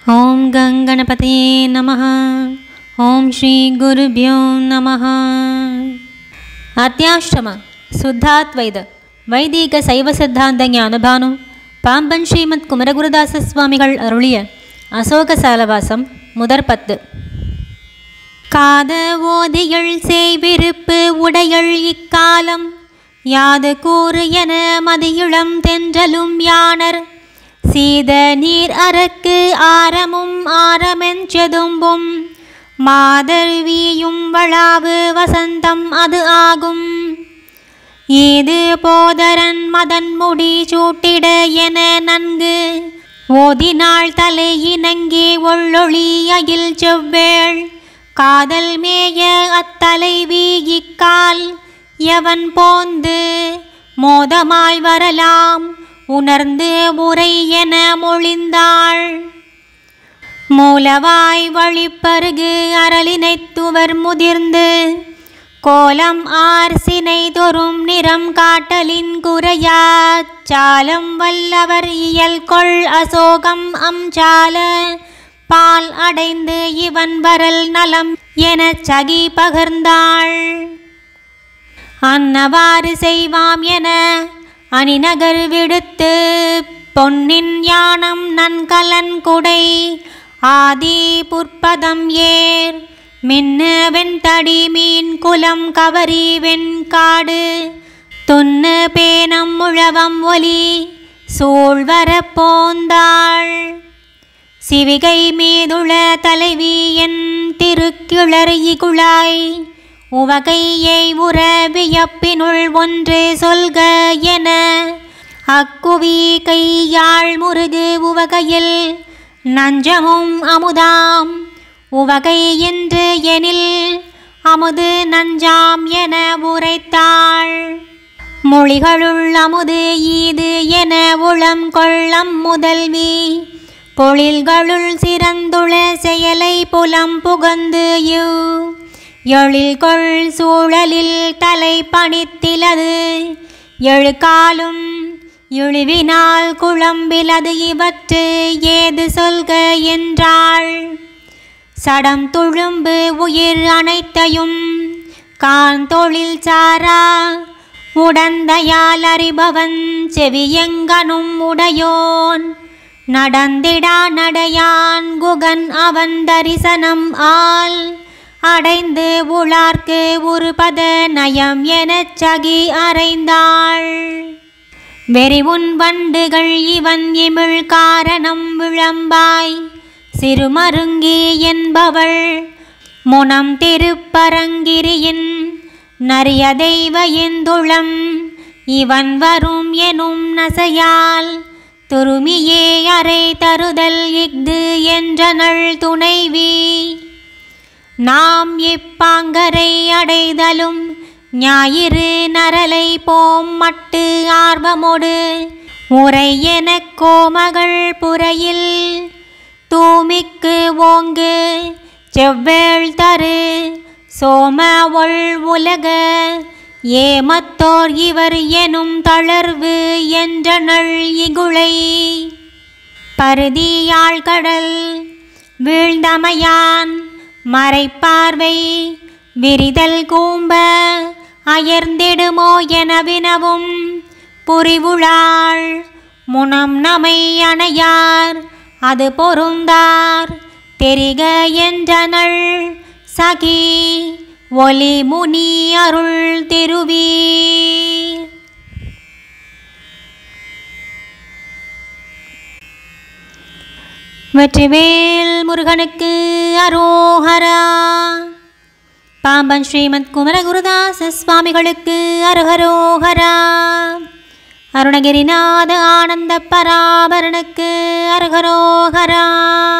ॐ गङ्गणपतये नमः ॐ श्रीगुरुभ्यो नमः ಅತ್ಯಾಶ್ರಮ ಶುದ್ಧಾತ್ವೈದ வைதீக சைவ சித்தாந்த ஞானபானு பாம்பன் ஸ்ரீமத் குமரகுருதாச சுவாமிகள் அருளிய அசோக சாலவாசம் முதற் பத்து காத ஓதியள் செய்விருப்பு உடையள் இக்காலம் யாது கூறு என மதியிளம் தென்றலும் யானர் சீத நீர் அரக்கு ஆரமும் ஆரமெஞ்செதும்பும் மாதர் வீயும் வளாவு வசந்தம் அது ஆகும் ஏது போதரன் மதன் முடி சூட்டிட என நன்கு ஓதினாள் தலை இணங்கி ஒள்ளொளி அகில் செவ்வேள் காதல் மேய அத்தலைவி இக்கால் எவன் போந்து மோதமாய் வரலாம் உணர்ந்து உரை என மொழிந்தாள் மூலவாய் வழிப்பருகு அரளினைத் துவர் முதிர்ந்து கோலம் ஆர் சினை தொறும் நிறம் காட்டலின் குறையா சாலம் வல்லவர் இயல் கொள் அசோகம் அம்சால பால் அடைந்து இவன் வரல் நலம் எனச் சகி பகர்ந்தாள் அன்னவாறு செய்வாம் என அணிநகர் விடுத்து பொன்னின் யானம் நன்கலன் குடை ஆதி புற்பதம் ஏர் மின்னு வெண்தடி மீன் குலம் கவரி வெண்காடு துன்னு பேனம் முழவம் ஒலி சூழ்வர போந்தாள் சிவிகை மீதுள தலைவி என் திருக்கிளர் இகுழாய் உவகையை உற வியப்பினுள் ஒன்று சொல்க என அக்குவி கையாள் முருகு உவகையில் நஞ்சமும் அமுதாம் உவகை என்று எனில் அமுது நஞ்சாம் என உரைத்தாள் மொழிகளுள் அமுது ஈது என உளம் கொள்ளம் முதல்வி பொழில்களுள் சிறந்துள செயலை புலம் புகந்து யூ எழில்கொள் சூழலில் தலை பணித்திலது எழுக்காலும் இழிவினால் குழம்பிலது இவற்று ஏது சொல்க என்றாள் சடம் துழும்பு உயிர் அனைத்தையும் கான் தொழில் சாரா உடந்தையால் அறிபவன் செவியங்கனும் உடையோன் நடந்திடா நடையான் குகன் அவன் தரிசனம் ஆல் அடைந்து உளார்க்கு உருபத நயம் எனச் சகி அறைந்தாள் வெறிவுன் வண்டுகள் இவன் இமிழ் காரணம் விளம்பாய் சிறுமருங்கி என்பவள் முனம் திருப்பரங்கிரியின் நரிய தெய்வ இந்துளம் இவன் வரும் எனும் நசையால் துருமியே அறை தருதல் இஃது என்றனள் துணைவி நாம் இப்பாங்கரை அடைதலும் ஞாயிறு நரலை போம் மட்டு ஆர்வமோடு உரை எனக் கோமகள் புறையில் தூமிக்கு ஓங்கு செவ்வேள் தரு சோம ஒள் உலக ஏமத்தோர் இவர் எனும் தளர்வு என்றனள் இகுளை பருதியாள் கடல் வீழ்ந்தமையான் மறைப்பார்வை விரிதல் கூம்ப அயர்ந்திடுமோ என வினவும் புரிவுளாள் முனம் நமை அணையார் அது பொருந்தார் தெரிக என்றனள் சகி ஒலி முனி அருள் திருவீர் வெற்றிவேல் முருகனுக்கு அரோஹரா பாம்பன் ஸ்ரீமத் குமரகுருதாச சுவாமிகளுக்கு அருகரோஹரா அருணகிரிநாத ஆனந்த பராபரனுக்கு அருகரோஹரா